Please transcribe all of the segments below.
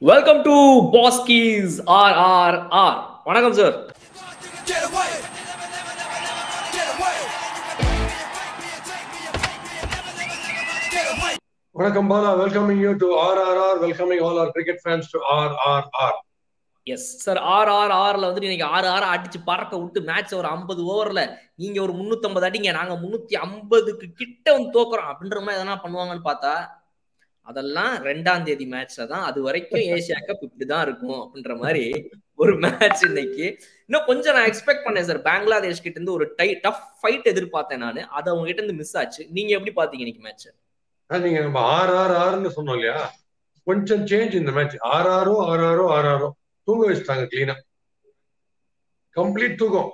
Welcome to பாஸ்கீஸ் R R R வணக்கம் sir Get away! Get away! Get away! வணக்கம் Bala welcoming you to R R R welcoming all R cricket fans to R R R yes sir R R ஆர்ல வந்து இன்னைக்கு ஆறு ஆறு அடிச்சு பறக்க விட்டு மேட்ச் ஒரு ஐம்பது ஓவர்ல நீங்க ஒரு முன்னூத்தி அடிங்க நாங்க முன்னூத்தி ஐம்பதுக்கு கிட்ட வந்து தோக்குறோம் அப்படின்ற மாதிரி எதனா பண்ணுவாங்கன்னு பார்த்தா அதெல்லாம் ரெண்டாம் தேதி மேட்ச்ல தான் அது வரைக்கும் ஏசியா கப் இப்படிதான் இருக்கும் அப்படின்ற மாதிரி ஒரு மேட்ச் இன்னைக்கு இன்னும் கொஞ்சம் நான் எக்ஸ்பெக்ட் பண்ணேன் சார் பங்களாதேஷ் கிட்ட இருந்து ஒரு டை டஃப் ஃபைட் எதிர்பார்த்தேன் நான் அது அவங்க கிட்ட இருந்து மிஸ் ஆச்சு நீங்க எப்படி பாத்தீங்க இன்னைக்கு மேட்ச் நீங்க நம்ம ஆர் ஆர் ஆர்னு சொன்னோம் இல்லையா கொஞ்சம் சேஞ்ச் இந்த மேட்ச் ஆர் ஆரோ ஆர் ஆரோ ஆர் ஆரோ தூங்க வச்சுட்டாங்க கிளீனா கம்ப்ளீட் தூக்கம்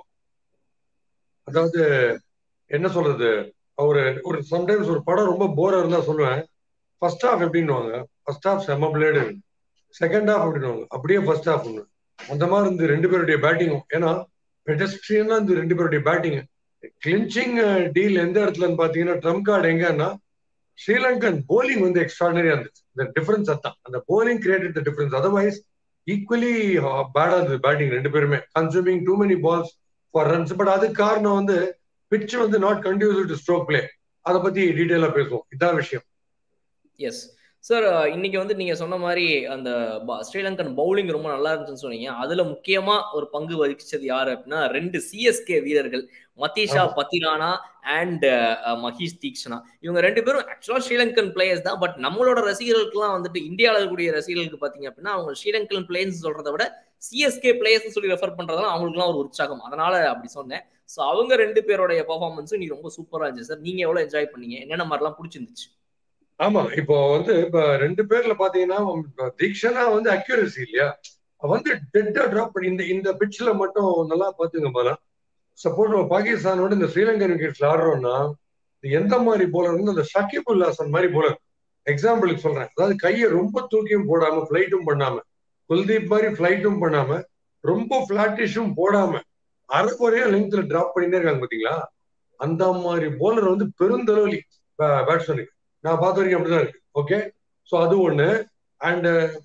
அதாவது என்ன சொல்றது ஒரு ஒரு சம்டைம்ஸ் ஒரு படம் ரொம்ப போரா இருந்தா சொல்லுவேன் ஃபர்ஸ்ட் ஹாஃப் எப்படின்னுவாங்க ஃபர்ஸ்ட் ஹாஃப் செம்ம பிளேடு செகண்ட் ஹாஃப் அப்படின்னுவாங்க அப்படியே ஃபர்ஸ்ட் ஹாஃப் அந்த மாதிரி இருந்து ரெண்டு பேருடைய பேட்டிங்கும் ஏன்னா பெடஸ்ட்ரியனா இந்த ரெண்டு பேருடைய பேட்டிங் கிளின்ச்சிங் டீல் எந்த இடத்துலன்னு பாத்தீங்கன்னா ட்ரம் கார்டு எங்கன்னா ஸ்ரீலங்கன் போலிங் வந்து எக்ஸ்ட்ராடனரியா இருந்துச்சு இந்த டிஃபரன்ஸ் அதான் அந்த bowling created the difference otherwise equally பேடா இருந்தது பேட்டிங் ரெண்டு பேருமே consuming too many balls for runs but அதுக்கு காரணம் வந்து பிட்ச் வந்து not conducive to stroke play அதை பத்தி டீட்டெயிலா பேசுவோம் இதான் விஷயம் எஸ் சார் இன்னைக்கு வந்து நீங்க சொன்ன மாதிரி அந்த ப- ஸ்ரீலங்கன் பவுலிங் ரொம்ப நல்லா இருந்துச்சுன்னு சொன்னீங்க அதுல முக்கியமா ஒரு பங்கு வகிச்சது யாரு அப்படின்னா ரெண்டு சிஎஸ்கே வீரர்கள் மதீஷா ஆமா. பத்திரானா அண்ட் மஹீஷ் தீக்ஷனா இவங்க ரெண்டு பேரும் ஆக்சுவலா ஸ்ரீலங்கன் பிளேயர்ஸ் தான் பட் நம்மளோட ரசிகர்களுக்குலாம் வந்துட்டு இந்தியாவில் இருக்கக்கூடிய ரசிகர்களுக்கு பாத்தீங்க அப்படின்னா அவங்க ஸ்ரீலங்கன் பிளேயர்ஸ் சொல்றதை விட சிஎஸ்கே பிளேயர்ஸ் சொல்லி ரெஃபர் பண்றதுலாம் அவங்களுக்குலாம் ஒரு உற்சாகம் அதனால அப்படி சொன்னேன் ஸோ அவங்க ரெண்டு பேருடைய பெர்ஃபார்மன்ஸும் நீ ரொம்ப சூப்பரா இருந்துச்சு சார் நீங்க எவ்வளவு என்ஜாய் பண்ணீங்க என்னென்ன மாதிரிலாம் பிடிச்சிருந்துச்சு ஆமா இப்போ வந்து இப்ப ரெண்டு பேர்ல பாத்தீங்கன்னா இப்ப தீக்ஷனா வந்து அக்யூரசி இல்லையா அவ வந்து டெட்டா டிராப் பண்ணி இந்த இந்த பிட்ச்ல மட்டும் நல்லா பாத்துங்க போல சப்போஸ் நம்ம பாகிஸ்தானோட இந்த ஸ்ரீலங்கன் விக்கெட்ஸ்ல ஆடுறோம்னா இது எந்த மாதிரி போலர் வந்து அந்த ஷகிபுல் ஹாசன் மாதிரி போலர் எக்ஸாம்பிளுக்கு சொல்றேன் அதாவது கையை ரொம்ப தூக்கியும் போடாம ஃபிளைட்டும் பண்ணாம குல்தீப் மாதிரி ஃபிளைட்டும் பண்ணாம ரொம்ப பிளாட்டிஷும் போடாம அரைக்குறையா லெங்க்ல டிராப் பண்ணிட்டே இருக்காங்க பாத்தீங்களா அந்த மாதிரி போலர் வந்து பெருந்தளவலி பேட்ஸ்மேனுக்கு நான் பார்த்த வரைக்கும் அப்படிதான் இருக்கு ஓகே ஸோ அது ஒண்ணு அண்ட்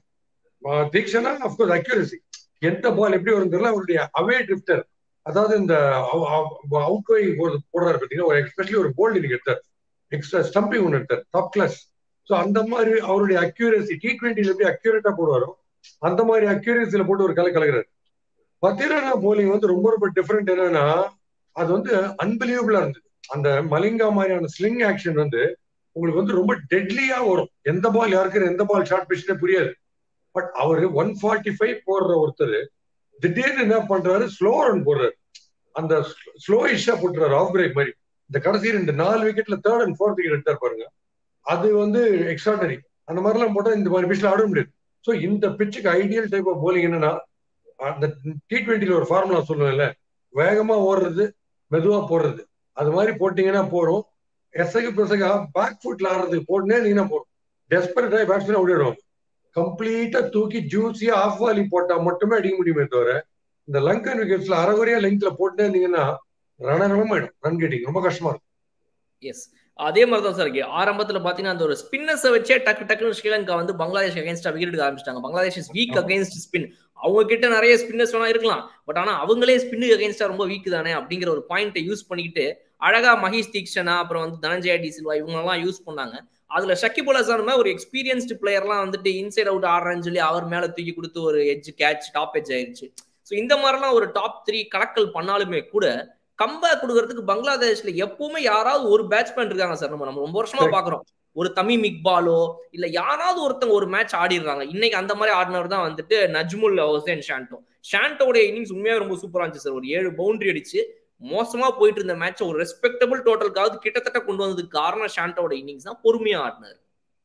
தீக்ஷனா அப்கோர்ஸ் அக்யூரசி எந்த பால் எப்படி வரும் தெரியல அவருடைய அவே ட்ரிப்டர் அதாவது இந்த அவுட் கோயிங் போடுறாரு பார்த்தீங்கன்னா ஒரு எஸ்பெஷலி ஒரு கோல்டு இன்னைக்கு எடுத்தார் எக்ஸ்ட்ரா ஸ்டம்பிங் ஒன்று எடுத்தார் டாப் கிளாஸ் ஸோ அந்த மாதிரி அவருடைய அக்யூரசி டி ட்வெண்ட்டில எப்படி அக்யூரேட்டா போடுவாரோ அந்த மாதிரி அக்யூரேசியில போட்டு ஒரு கலை கலக்கிறாரு பத்திரானா போலிங் வந்து ரொம்ப ரொம்ப டிஃப்ரெண்ட் என்னன்னா அது வந்து அன்பிலியபிளா இருந்தது அந்த மலிங்கா மாதிரியான ஸ்லிங் ஆக்ஷன் வந்து உங்களுக்கு வந்து ரொம்ப டெட்லியா வரும் எந்த பால் யாருக்கு எந்த பால் ஷார்ட் பிச்சுனே புரியாது பட் அவரு ஒன் ஃபார்ட்டி ஃபைவ் போடுற ஒருத்தர் திடீர்னு என்ன பண்றாரு ஸ்லோ ரன் போடுறாரு அந்த ஸ்லோ இஷ்ஷா போட்டுறாரு ஆஃப் பிரேக் மாதிரி இந்த கடைசி ரெண்டு நாலு விக்கெட்ல தேர்ட் அண்ட் ஃபோர்த் விக்கெட் எடுத்தார் பாருங்க அது வந்து எக்ஸ்ட்ராடனரி அந்த மாதிரிலாம் போட்டா இந்த மாதிரி பிச்சில் ஆட முடியாது ஸோ இந்த பிச்சுக்கு ஐடியல் டைப் ஆஃப் போலிங் என்னன்னா அந்த டி ட்வெண்ட்டில ஒரு ஃபார்முலா சொல்லுவேன்ல வேகமா ஓடுறது மெதுவா போடுறது அது மாதிரி போட்டீங்கன்னா போறோம் எசகு பிசகா பேக் ஃபுட்ல ஆடுறதுக்கு போட்டுனே நீங்கன்னா போடும் டெஸ்பரேட் ஆகி பேட்ஸ்மேன் ஓடிடுவாங்க கம்ப்ளீட்டா தூக்கி ஜூஸியா ஆஃப் வாலி போட்டா மட்டுமே அடிக்க முடியுமே தவிர இந்த லங்கன் விக்கெட்ஸ்ல அரைகுறையா லெங்க்ல போட்டுனே இருந்தீங்கன்னா ரணரணம் ஆயிடும் ரன் கெட்டிங் ரொம்ப கஷ்டமா இருக்கும் எஸ் அதே மாதிரி தான் சார் இருக்கு ஆரம்பத்துல பாத்தீங்கன்னா அந்த ஒரு ஸ்பின்னர்ஸை வச்சே டக்கு டக்குன்னு ஸ்ரீலங்கா வந்து பங்களாதேஷ் அகைன்ஸ்டா விக்கெட் எடுக்க ஆரம்பிச்சிட்டாங்க Bangladesh is weak against spin அவங்க கிட்ட நிறைய ஸ்பின்னர்ஸ் வேணா இருக்கலாம் பட் ஆனா அவங்களே ஸ்பின்னுக்கு அகைன்ஸ்டா ரொம்ப வீக் தானே அப்படிங்கிற ஒரு பாயிண்ட்டை யூஸ் பண்ணிக்கிட்டு அழகா மஹேஷ் தீக்ஷனா அப்புறம் வந்து தனஞ்சயா டி சில்வா இவங்க எல்லாம் யூஸ் பண்ணாங்க அதுல ஷக்கிபுல் ஹசான் மாதிரி ஒரு எக்ஸ்பீரியன்ஸ்டு பிளேயர்லாம் வந்துட்டு இன்சைட் அவுட் ஆடுறேன்னு சொல்லி அவர் மேல தூக்கி கொடுத்து ஒரு எட்ஜ் கேட்ச் டாப் எட்ஜ் ஆயிருச்சு ஸோ இந்த மாதிரிலாம் ஒரு டாப் த்ரீ கலக்கல் பண்ணாலுமே கூட கம்பேக் கொடுக்கறதுக்கு பங்களாதேஷ்ல எப்பவுமே யாராவது ஒரு பேட்ஸ்மேன் இருக்காங்க சார் நம்ம நம்ம ரொம்ப வருஷமா Correct. பாக்குறோம் ஒரு தமிம் இக்பாலோ இல்ல யாராவது ஒருத்தங்க ஒரு மேட்ச் ஆடிடுறாங்க இன்னைக்கு அந்த மாதிரி ஆடினவர் தான் வந்துட்டு நஜ்முல் ஹுசேன் ஷாண்டோ ஷாண்டோட இன்னிங்ஸ் உண்மையாவே ரொம்ப சூப்பரா இருந்துச்சு சார் ஒரு ஏழு பவுண்டரி அடிச்சு மோசமா போயிட்டு இருந்த மேட்ச் ஒரு ரெஸ்பெக்டபிள் டோட்டலுக்காவது கிட்டத்தட்ட கொண்டு வந்ததுக்கு காரணம் ஷாண்டோட இன்னிங்ஸ் தான் பொறுமையா ஆடினார்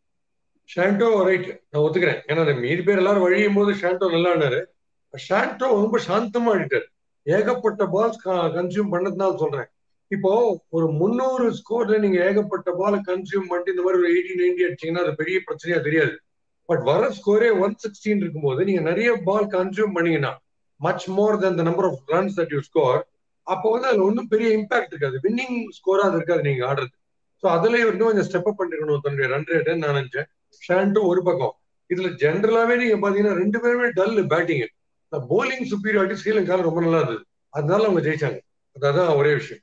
ஷாண்டோ ரைட் நான் ஒத்துக்கிறேன் ஏன்னா அந்த மீதி பேர் எல்லாரும் வழியும் போது ஷாண்டோ நல்லா ஆனாரு ஷாண்டோ ரொம்ப சாந்தமா ஆடிட்டாரு ஏகப்பட்ட பால்ஸ் கன்சியூம் பண்ணதுனால சொல்றேன் இப்போ ஒரு முந்நூறு ஸ்கோர்ல நீங்க ஏகப்பட்ட பால் கன்சியூம் பண்ணிட்டு இந்த மாதிரி ஒரு எயிட்டி நைன்டி அடிச்சீங்கன்னா அது பெரிய பிரச்சனையா தெரியாது பட் வர ஸ்கோரே ஒன் சிக்ஸ்டீன் இருக்கும்போது நீங்க நிறைய பால் கன்சியூம் பண்ணீங்கன்னா much more then the number of runs that you score அப்போ வந்து அதுல ஒன்றும் பெரிய இம்பாக்ட் இருக்காது வின்னிங் ஸ்கோரா அது இருக்காது நீங்க ஆடுறது ஸோ அதுல இன்னும் கொஞ்சம் ஸ்டெப் அப் பண்ணிருக்கணும் தன்னுடைய ரன் ரேட்டு நான் நினைச்சேன் ஷாண்டும் ஒரு பக்கம் இதுல ஜென்ரலாவே நீங்க பாத்தீங்கன்னா ரெண்டு பேருமே டல் பேட்டிங் போலிங் சுப்பீரியாரிட்டி ஸ்ரீலங்கால ரொம்ப நல்லா இருந்தது அதனால அவங்க ஜெயிச்சாங்க அதான் ஒரே விஷயம்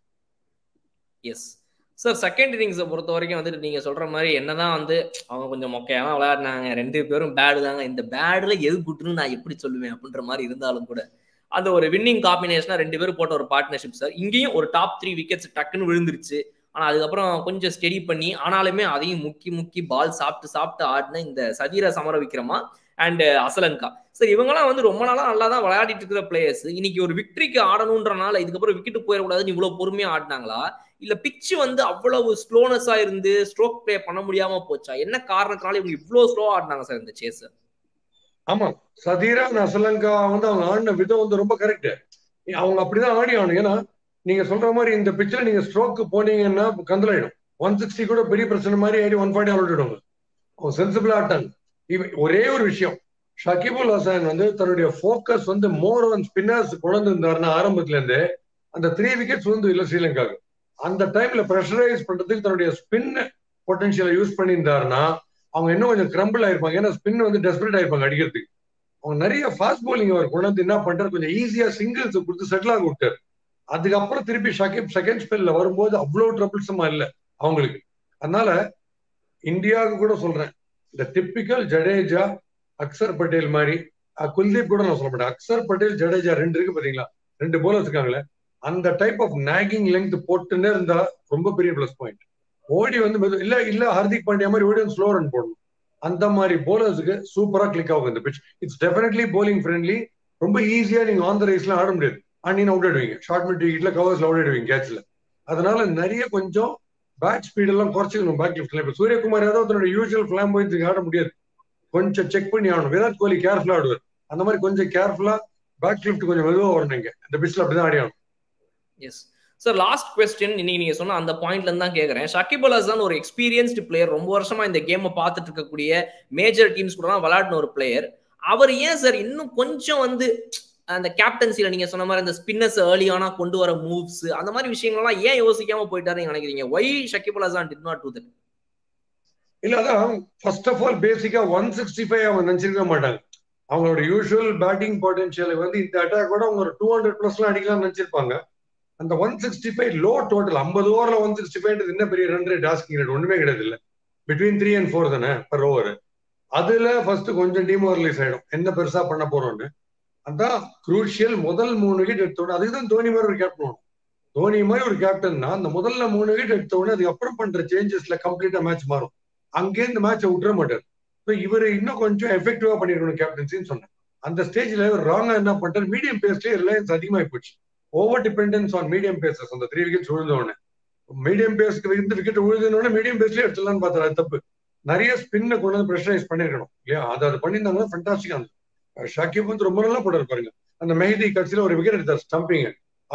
எஸ் சார் செகண்ட் இன்னிங்ஸை பொறுத்த வரைக்கும் வந்துட்டு நீங்க சொல்ற மாதிரி என்னதான் வந்து அவங்க கொஞ்சம் மொக்கையாம விளையாடினாங்க ரெண்டு பேரும் பேடு தாங்க இந்த பேடுல எது குட்டுன்னு நான் எப்படி சொல்லுவேன் அப்படின்ற மாதிரி இருந்தாலும் கூட அந்த ஒரு வின்னிங் காம்பினேஷனா ரெண்டு பேரும் போட்ட ஒரு பார்ட்னர்ஷிப் சார் இங்கேயும் ஒரு டாப் த்ரீ விக்கெட்ஸ் டக்குன்னு விழுந்துருச்சு ஆனா அதுக்கப்புறம் கொஞ்சம் ஸ்டெடி பண்ணி ஆனாலுமே அதையும் முக்கி முக்கி பால் சாப்பிட்டு சாப்பிட்டு ஆடின இந்த Sadeera Samarawickrama and Asalanka sir இவங்கெல்லாம் வந்து ரொம்ப நாளா நல்லா தான் விளையாடிட்டு இருக்கிற பிளேயர்ஸ் இன்னைக்கு ஒரு விக்டரிக்கு ஆடணுன்றனால இதுக்கப்புறம் விக்கெட் போயிடக்கூடாதுன்னு இவ்வளவு பொறுமையா ஆடினாங்களா இல்ல பிச்சு வந்து அவ்வளவு ஸ்லோனஸா இருந்து ஸ்ட்ரோக் பிளே பண்ண முடியாம போச்சா என்ன காரணத்தினால இவங்க இவ்வளவு ஸ்லோ ஆடினாங்க சார் இந்த சேஸ் ஆமா சதீரா அசலங்கா வந்து அவங்க ஆடின விதம் வந்து ரொம்ப கரெக்ட் அவங்க அப்படிதான் ஆடி ஆகணும் ஏன்னா நீங்க சொல்ற மாதிரி இந்த பிச்சில் நீங்க ஸ்ட்ரோக்கு போனீங்கன்னா கந்தலாயிடும் ஒன் சிக்ஸ்டி கூட பெரிய பிரச்சனை மாதிரி ஆயிடும் ஒன் ஃபார்ட்டி ஆடிடுவாங்க அவங்க சென்சிபிளா ஆட்டாங்க இவ- ஒரே ஒரு விஷயம் ஷகிபுல் ஹசன் வந்து தன்னுடைய ஃபோக்கஸ் வந்து மோர் ஆன் ஸ்பின்னர்ஸ் கொண்டு இருந்தாருன்னா ஆரம்பத்துல இருந்தே அந்த த்ரீ விக்கெட்ஸ் வந்து இல்ல ஸ்ரீலங்காவுக்கு அந்த டைம்ல ப்ரெஷரைஸ் பண்றதுக்கு தன்னுடைய ஸ்பின் பொட்டன்ஷியலை யூஸ் பண்ணியிருந்தாருன்னா அவங்க இன்னும் கொஞ்சம் கிரம்பிள் ஆயிருப்பாங்க ஏன்னா ஸ்பின் வந்து டெஸ்பரேட் ஆயிருப்பாங்க அடிக்கிறதுக்கு அவங்க நிறைய ஃபாஸ்ட் bowling அவர் கொண்டு வந்து என்ன பண்றாரு கொஞ்சம் ஈஸியா சிங்கிள்ஸ் கொடுத்து செட்டில் ஆக விட்டாரு அதுக்கப்புறம் திருப்பி ஷகிப் செகண்ட் ஸ்பெல்ல வரும்போது அவ்வளவு ட்ரபிள்ஸமா இல்ல அவங்களுக்கு அதனால இந்தியாவுக்கு கூட சொல்றேன் இந்த டிப்பிக்கல் ஜடேஜா அக்சர் பட்டேல் மாதிரி அஹ் குல்தீப் கூட நான் சொல்ல மாட்டேன் அக்சர் பட்டேல் ஜடேஜா ரெண்டு இருக்கு பாத்தீங்களா ரெண்டு போலர்ஸ் இருக்காங்களே அந்த டைப் ஆஃப் நாகிங் லெங்க் போட்டுன்னே இருந்தா ரொம்ப பெரிய ப்ளஸ் பாயிண்ட் ஓடி வந்து மெது- இல்ல இல்ல ஹர்திக் பாண்டியா மாதிரி ஓடி வந்து ஸ்லோ ரன் போடணும் அந்த மாதிரி போலர்ஸுக்கு சூப்பரா கிளிக் ஆகும் இந்த pitch it's definitely bowling friendly ரொம்ப ஈஸியா நீங்க ஆன் த ரைஸ்ல ஆட முடியாது அண்ட் அவுட் ஆயிடுவீங்க ஷார்ட் மிட் விக்கெட்ல கவர்ஸ்ல அவுட் ஆயிடுவீங்க கேட்ச்ல அதனால நிறைய கொஞ்சம் பேட் ஸ்பீட் எல்லாம் குறைச்சிக்கணும் பேக் லிஃப்ட்ல இப்ப சூரியகுமார் யாதவ் தன்னோட யூஸ்வல் ஃபிளாம் போய் ஆட முடியாது கொஞ்சம் செக் பண்ணி ஆகணும் விராட் கோலி கேர்ஃபுல்லா ஆடுவார் அந்த மாதிரி கொஞ்சம் கேர்ஃபுல்லா பேக் லிஃப்ட் கொஞ்சம் மெதுவா வரணும் இங்க இந்த பிச்ல அப்படிதான் ஆடி ஆகணும் எஸ் சார் லாஸ்ட் கொஸ்டின் இன்னைக்கு நீங்க சொன்ன அந்த பாயிண்ட்ல இருந்து தான் கேக்குறேன் ஷக்கிப் அல் ஹசன் ஒரு எக்ஸ்பீரியன்ஸ்டு பிளேயர் ரொம்ப வருஷமா இந்த கேமை பார்த்துட்டு இருக்கக்கூடிய மேஜர் டீம்ஸ் கூட விளையாடின ஒரு பிளேயர் அவர் ஏன் சார் இன்னும் கொஞ்சம் வந்து அந்த கேப்டன்சில நீங்க சொன்ன மாதிரி அந்த ஸ்பின்னர்ஸ் ஏர்லியானா கொண்டு வர மூவ்ஸ் அந்த மாதிரி விஷயங்கள்லாம் ஏன் யோசிக்காம போயிட்டாருன்னு நினைக்கிறீங்க why Shakib Al Hasan did not do that இல்ல அதான் ஃபர்ஸ்ட் ஆஃப் ஆல் பேசிக்கா ஒன் சிக்ஸ்டி ஃபைவ் அவங்க நினைச்சிருக்க மாட்டாங்க அவங்களோட யூஸ்வல் பேட்டிங் பொட்டன்ஷியல் வந்து இந்த அட்டாக் கூட அவங்க ஒரு டூ ஹண்ட்ரட் பிளஸ்லாம் அடிக்கலாம் நினைச்சிருப்பாங்க அந்த one sixty five low total ஐம்பது ஓவர்ல ஒன் சிக்ஸ்டி ஃபைவ் என்ன பெரிய ரன் ரேட் ஆஸ்கிங் ரேட் ஒண்ணுமே கிடையாது இல்ல பிட்வீன் த்ரீ அண்ட் ஃபோர் தானே பர் ஓவர் அதுல ஃபர்ஸ்ட் கொஞ்சம் டிமோரலைஸ் ஆயிடும் என்ன பெருசா பண்ண போறோம்னு அதான் குரூஷியல் முதல் மூணு விக்கெட் எடுத்தோட அதுக்கு தான் தோனி மாதிரி ஒரு கேப்டன் வேணும் தோனி மாதிரி ஒரு கேப்டன்னா அந்த முதல்ல மூணு விக்கெட் எடுத்த உடனே அதுக்கப்புறம் பண்ற சேஞ்சஸ்ல கம்ப்ளீட்டா மேட்ச் மாறும் அங்கே இந்த மேட்சை விட்டுற மாட்டார் ஸோ இவர் இன்னும் கொஞ்சம் எஃபெக்டிவா பண்ணிருக்கணும் கேப்டன்சின்னு சொன்னேன் அந்த ஸ்டேஜ்ல ராங்கா என்ன பண்ணிட்டார் மீடியம் பேஸ்லயே ரிலையன்ஸ் அதிகமாகி போச்சு over dependence on medium paces அந்த த்ரீ விக்கெட்ஸ் விழுந்த உடனே மீடியம் பேஸ்க்கு இருந்து விக்கெட் விழுதுன மீடியம் பேஸ்லயே எடுத்துடலாம்னு பார்த்தாரு அது தப்பு நிறைய ஸ்பின்னை கொண்டு வந்து ப்ரெஷரைஸ் பண்ணிருக்கணும் இல்லையா அது அது பண்ணியிருந்தாங்கன்னா ஃபண்டாஸ்டிக்கா இருந்தது ஷாக்கிப் வந்து ரொம்ப நல்லா போட்டாரு பாருங்க அந்த மெஹதி கட்சியில ஒரு விக்கெட் எடுத்தார் ஸ்டம்பிங்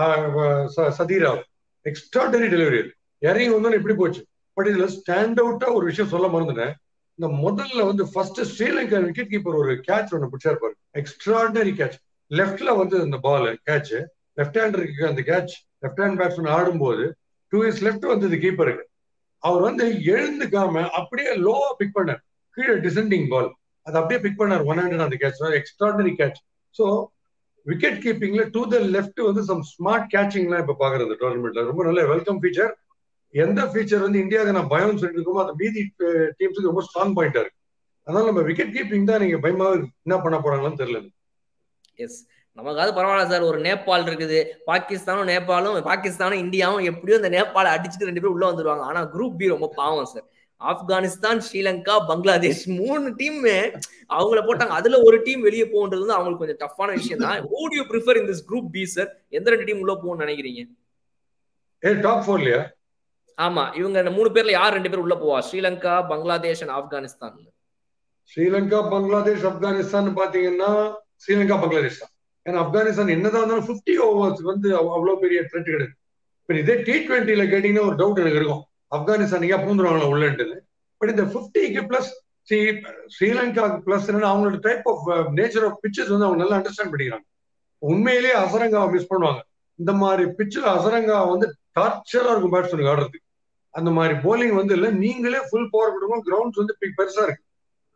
சதீரா எக்ஸ்ட்ராடனரி டெலிவரி இறங்கி வந்தோன்னு எப்படி போச்சு பட் இதுல ஸ்டாண்ட் அவுட்டா ஒரு விஷயம் சொல்ல மறந்துட்டேன் இந்த முதல்ல வந்து ஃபர்ஸ்ட் ஸ்ரீலங்கா விக்கெட் கீப்பர் ஒரு கேட்ச் ஒன்று பிடிச்சாரு பாரு எக்ஸ்ட்ராடனரி கேட்ச் லெஃப்ட்ல வந்து இந்த பால் கேட்ச் லெஃப்ட் ஹேண்டருக்கு அந்த கேட்ச் லெஃப்ட் ஹேண்ட் பேட்ஸ்மேன் ஆடும்போது டூ இயர்ஸ் லெஃப்ட் வந்தது கீப்பருக்கு அவர் வந்து எழுந்துக்காம அப்படியே லோவா பிக் பண்ணார் கீழே டிசெண்டிங் பால் அது அப்படியே பிக் பண்ணார் ஒன் ஹண்ட்ரட் அந்த catch extraordinary catch so wicket கீப்பிங்ல டு த லெஃப்ட் வந்து சம் ஸ்மார்ட் கேட்சிங்லாம் இப்ப பாக்குறது டோர்னமெண்ட்ல ரொம்ப நல்ல வெல்கம் ஃபீச்சர் எந்த ஃபீச்சர் வந்து இந்தியாவுக்கு நான் பயம் சொல்லிட்டு இருக்கோமோ அந்த மீதி டீம்ஸுக்கு ரொம்ப ஸ்ட்ராங் பாயிண்டா இருக்கு அதனால நம்ம விக்கெட் கீப்பிங் தான் நீங்க பயமா என்ன பண்ண போறாங்கன்னு தெரியல எஸ் நமக்காவது பரவாயில்ல சார் ஒரு நேபாள் இருக்குது பாகிஸ்தானும் நேபாளும் பாகிஸ்தானும் இந்தியாவும் எப்படியோ இந்த நேபாளை அடிச்சுட்டு ரெண்டு பேரும் உள்ள வந்துருவாங்க ஆனா குரூப் பி ரொம்ப பாவம் சார் ஆப்கானிஸ்தான் ஸ்ரீலங்கா பங்களாதேஷ் மூணு டீம் அவங்கள போட்டாங்க அதுல ஒரு டீம் வெளியே போகுன்றது வந்து அவங்களுக்கு கொஞ்சம் டஃப்பான விஷயம் தான் what you prefer in this group B sir எந்த ரெண்டு டீம் உள்ள போகணும்னு நினைக்கிறீங்க ஏ டாப் ஃபோர்லயா ஆமா இவங்க இந்த மூணு பேர்ல யார் ரெண்டு பேர் உள்ள போவா ஸ்ரீலங்கா பங்களாதேஷ் அண்ட் ஆப்கானிஸ்தான் ஸ்ரீலங்கா பங்களாதேஷ் ஆப்கானிஸ்தான் பாத்தீங்கன்னா ஸ்ரீலங்கா பங்களாதேஷ் தான் ஏன்னா ஆப்கானிஸ்தான் என்னதான் இருந்தாலும் பிப்டி ஓவர்ஸ் வந்து அவ்வளவு பெரிய த்ரெட் கிடையாது இப்ப இதே டி டுவெண்ட்டில கேட்டீங்கன்னா ஒரு டவுட் எனக்கு இருக்கும் ஆப்கானிஸ்தான் நீங்க பூந்துருவாங்களா உள்ளன்ட்டு பட் இந்த பிப்டிக்கு பிளஸ் ஸ்ரீலங்கா பிளஸ் அவங்களோட type of nature of pitches வந்து அவங்க நல்லா அண்டர்ஸ்டாண்ட் பண்ணிக்கிறாங்க உண்மையிலேயே அசரங்காவை மிஸ் பண்ணுவாங்க இந்த மாதிரி பிச்சில் அசரங்கா வந்து டார்ச்சரா இருக்கும் பேட்ஸ்மேனுக்கு ஆடுறதுக்கு அந்த மாதிரி போலிங் வந்து இல்ல நீங்களே ஃபுல் பவர் கொடுக்கும் கிரவுண்ட்ஸ் வந்து பெருசா இருக்கு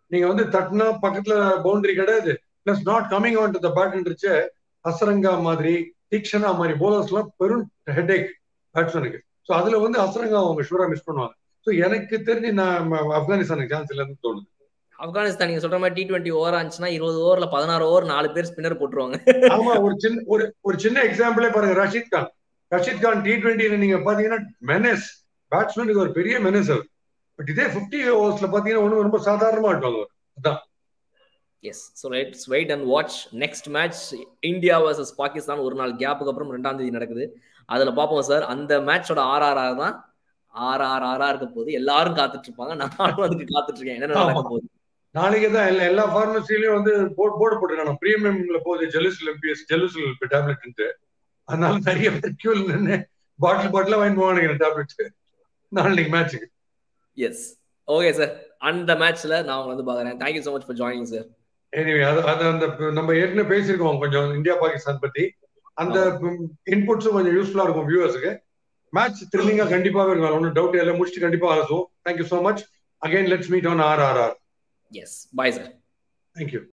நீங்க வந்து தட்டுனா பக்கத்துல பவுண்டரி கிடையாது plus not coming on to the பேட்ன்றச்சு அசரங்கா மாதிரி தீக்ஷனா மாதிரி போலர்ஸ் எல்லாம் பெரும் ஹெட்ஏக் பேட்ஸ்மேனுக்கு ஸோ அதுல வந்து அசரங்கா அவங்க ஷூரா மிஸ் பண்ணுவாங்க ஸோ எனக்கு தெரிஞ்சு நான் ஆப்கானிஸ்தானுக்கு சான்ஸ் இல்லைன்னு தோணுது ஆப்கானிஸ்தான் நீங்க சொல்ற மாதிரி டி டுவெண்ட்டி ஓவர் ஆச்சுன்னா இருபது ஓவர்ல பதினாறு ஓவர் நாலு பேர் ஸ்பின்னர் போட்டுருவாங்க ஆமா ஒரு சின்ன ஒரு ஒரு சின்ன எக்ஸாம்பிளே பாருங்க ரஷீத் கான் ரஷீத் கான் டி டுவெண்ட்டில நீங்க பாத்தீங்கன்னா மெனஸ் பேட்ஸ்மேனுக்கு ஒரு பெரிய மெனஸ் அவர் பட் இதே பிப்டி ஓவர்ஸ்ல பாத்தீங்கன்னா ஒண்ணு ரொம்ப சாதாரணமா இருப்பாங்க அவர் அதான் yes so let's wait and watch next match India versus Pakistan ஒரு நாள் கேப்புக்கு அப்புறம் ரெண்டாம் தேதி நடக்குது அதுல பார்ப்போம் சார் அந்த மேட்சோட ஆர்ஆர்ஆர் தான் ஆர்ஆர்ஆரா இருக்க போது எல்லாரும் காத்துட்டு இருப்பாங்க நானும் அதுக்கு காத்துட்டு இருக்கேன் என்ன நடக்க போகுது நாளைக்கு தான் எல்லா எல்லா ஃபார்மசிலையும் வந்து போர்டு போர்டு போட்டுருக்காங்க ப்ரீமியம்ல போகுது ஜெலுசில் எம்பிஎஸ் ஜெலுசில் டேப்லெட் அதனால நிறைய பேர் கியூல நின்று பாட்டில் பாட்டிலா வாங்கி போவானுங்க டேப்லெட் நாளைக்கு மேட்ச்சுக்கு எஸ் ஓகே சார் அந்த மேட்ச்ல நான் உங்களை வந்து பாக்குறேன் thank you so much for joining sir anyway அது அது அந்த நம்ம ஏற்கனவே பேசியிருக்கோம் கொஞ்சம் இந்தியா பாகிஸ்தான் பத்தி அந்த இன்புட்ஸும் கொஞ்சம் யூஸ்ஃபுல்லா இருக்கும் வியூவர்ஸுக்கு மேட்ச் த்ரில்லிங்கா கண்டிப்பாவே இருக்கும் ஒன்றும் டவுட் இல்லை முடிச்சுட்டு கண்டிப்பா அலசுவோம் thank you so much again let's meet on R R R S bye sir thank you